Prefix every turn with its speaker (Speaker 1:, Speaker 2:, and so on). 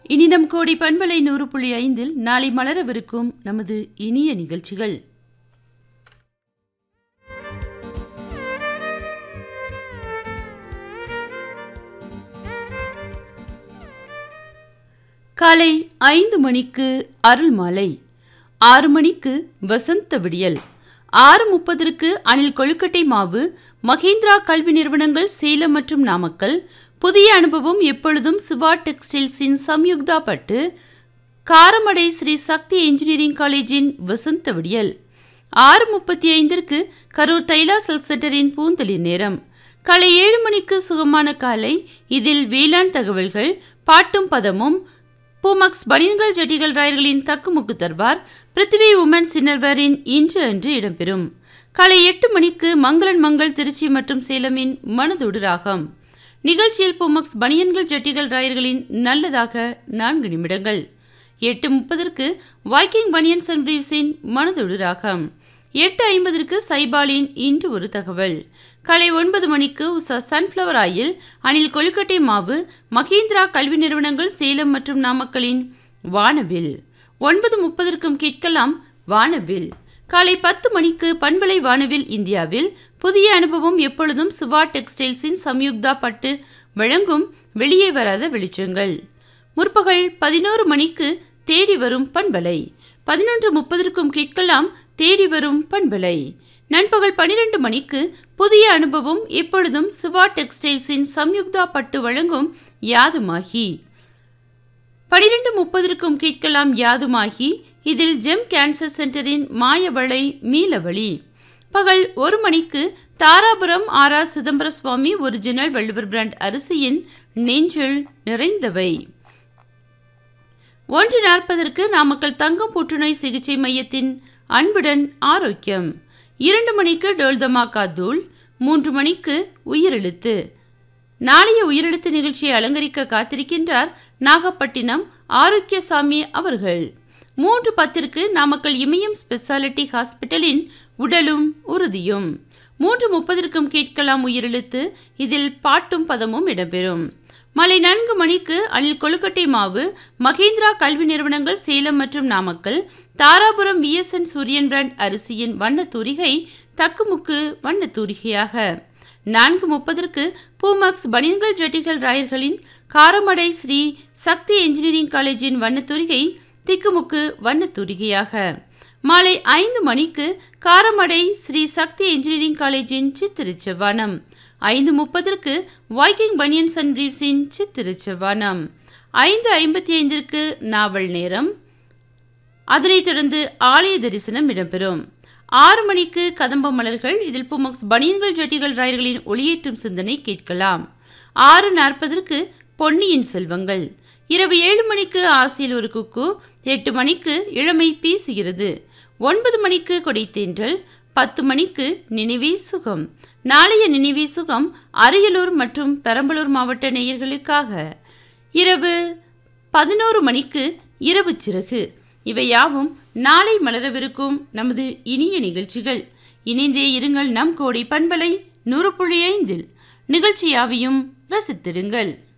Speaker 1: இனிடம் கோடி பண்பலை நூறு புள்ளி ஐந்தில் நாளை மலரவிருக்கும் நமது இனிய நிகழ்ச்சிகள் காலை ஐந்து மணிக்கு அருள் மாலை ஆறு மணிக்கு வசந்த விடியல் ஆறு முப்பதற்கு அணில் கொழுக்கட்டை மாவு மகேந்திரா கல்வி நிறுவனங்கள் சேலம் மற்றும் நாமக்கல் புதிய அனுபவம் எப்பொழுதும் சிவா டெக்ஸ்டைல்ஸின் சம்யுக்தா பட்டு காரமடை ஸ்ரீ சக்தி இன்ஜினியரிங் காலேஜின் வசந்த விடியல் ஆறு முப்பத்தி ஐந்திற்கு கரூர் தைலா சில்க் சென்டரின் பூந்தளிர் நேரம் காலை ஏழு மணிக்கு சுகமான காலை இதில் வேளாண் தகவல்கள் பாட்டும் பதமும் பூமக்ஸ் பனியன்கள் ஜட்டிகள் ராயர்களின் தக்குமுக்கு தர்பார் பிருத்திவி உமன் சின்னர்வரின் இன்று அன்று இடம்பெறும் காலை எட்டு மணிக்கு மங்களன் மங்கள் திருச்சி மற்றும் சேலமின் மனதொடு ராகம் நிகழ்ச்சியில் பூமக்ஸ் பனியன்கள் ஜட்டிகள் ராயர்களின் நல்லதாக நான்கு நிமிடங்கள் எட்டு முப்பதற்கு வாக்கிங் பனியன்ஸ் அண்ட் பிரீவ்ஸின் மனதொடு ராகம் எட்டு ஐம்பதற்கு சைபாலின் இன்று ஒரு தகவல் காலை ஒன்பது மணிக்கு உஷா சன்ஃப்ளவர் ஆயில் அணில் கொழுக்கட்டை மாவு மகேந்திரா கல்வி நிறுவனங்கள் சேலம் மற்றும் நாமக்கலின் வானவில் ஒன்பது முப்பதற்கும் கேட்கலாம் வானவில் காலை பத்து மணிக்கு பண்பலை வானவில் இந்தியாவில் புதிய அனுபவம் எப்பொழுதும் சிவா டெக்ஸ்டைல்ஸின் சம்யுக்தா பட்டு வழங்கும் வெளியே வராத வெளிச்சங்கள் முற்பகல் பதினோரு மணிக்கு தேடி வரும் பண்பலை பதினொன்று முப்பதற்கும் கேட்கலாம் தேடி வரும் பண்பலை நண்பகல் பனிரெண்டு மணிக்கு புதிய அனுபவம் எப்பொழுதும் சிவா டெக்ஸ்டைல்ஸின் சம்யுக்தா பட்டு வழங்கும் யாதுமாகி பனிரெண்டு முப்பதற்கும் கேட்கலாம் யாதுமாகி இதில் ஜெம் கேன்சர் சென்டரின் மாயவளை மீளவழி பகல் ஒரு மணிக்கு தாராபுரம் ஆரா சிதம்பர சுவாமி ஒரிஜினல் வள்ளுவர் பிராண்ட் அரிசியின் நெஞ்சில் நிறைந்தவை ஒன்று நாற்பதற்கு நாமக்கல் தங்கம் புற்றுநோய் சிகிச்சை மையத்தின் அன்புடன் ஆரோக்கியம் இரண்டு மணிக்கு டோல்தமாக்கா தூள் மூன்று மணிக்கு உயிரெழுத்து நாளைய உயிரெழுத்து நிகழ்ச்சியை அலங்கரிக்க காத்திருக்கின்றார் நாகப்பட்டினம் ஆரோக்கியசாமி அவர்கள் மூன்று பத்திற்கு நாமக்கல் இமயம் ஸ்பெஷாலிட்டி ஹாஸ்பிட்டலின் உடலும் உறுதியும் மூன்று முப்பதற்கும் கேட்கலாம் உயிரெழுத்து இதில் பாட்டும் பதமும் இடம்பெறும் மாலை நான்கு மணிக்கு அணில் கொழுக்கட்டை மாவு மகேந்திரா கல்வி நிறுவனங்கள் சேலம் மற்றும் நாமக்கல் தாராபுரம் விஎஸ்என் சூரியன் பிராண்ட் அரிசியின் வண்ணத்தூரிகை தக்குமுக்கு வண்ணத்தூரிகையாக நான்கு முப்பதற்கு பூமக்ஸ் பனியன்கள் ஜட்டிகள் ராயர்களின் காரமடை ஸ்ரீ சக்தி என்ஜினியரிங் காலேஜின் வண்ணத்தூரிகை திக்குமுக்கு வண்ணத்தூரிகையாக மாலை ஐந்து மணிக்கு காரமடை ஸ்ரீ சக்தி என்ஜினியரிங் காலேஜின் சித்திருச்சவானம் ஐந்து முப்பதற்கு வாய்க்கிங் பனியன்ஸ் அண்ட் பிரீவ்ஸின் சித்திருச்சவானம் ஐந்து ஐம்பத்தி ஐந்திற்கு நாவல் நேரம் அதனைத் தொடர்ந்து ஆலய தரிசனம் இடம்பெறும் ஆறு மணிக்கு கதம்ப மலர்கள் இதில் புமக்ஸ் பனியன்கள் ஜட்டிகள் ராயர்களின் ஒளியேற்றும் சிந்தனை கேட்கலாம் ஆறு நாற்பதற்கு பொன்னியின் செல்வங்கள் இரவு ஏழு மணிக்கு ஆசையில் ஒரு குக்கு எட்டு மணிக்கு இளமை பேசுகிறது ஒன்பது மணிக்கு கொடைத்தேன்றல் பத்து மணிக்கு நினைவே சுகம் நாளைய நினைவே சுகம் அரியலூர் மற்றும் பெரம்பலூர் மாவட்ட நேயர்களுக்காக இரவு பதினோரு மணிக்கு இரவு சிறகு இவையாவும் நாளை மலரவிருக்கும் நமது இனிய நிகழ்ச்சிகள் இணைந்தே இருங்கள் நம் கோடை பண்பலை நூறு புள்ளி ஐந்தில் நிகழ்ச்சியாவையும் ரசித்திடுங்கள்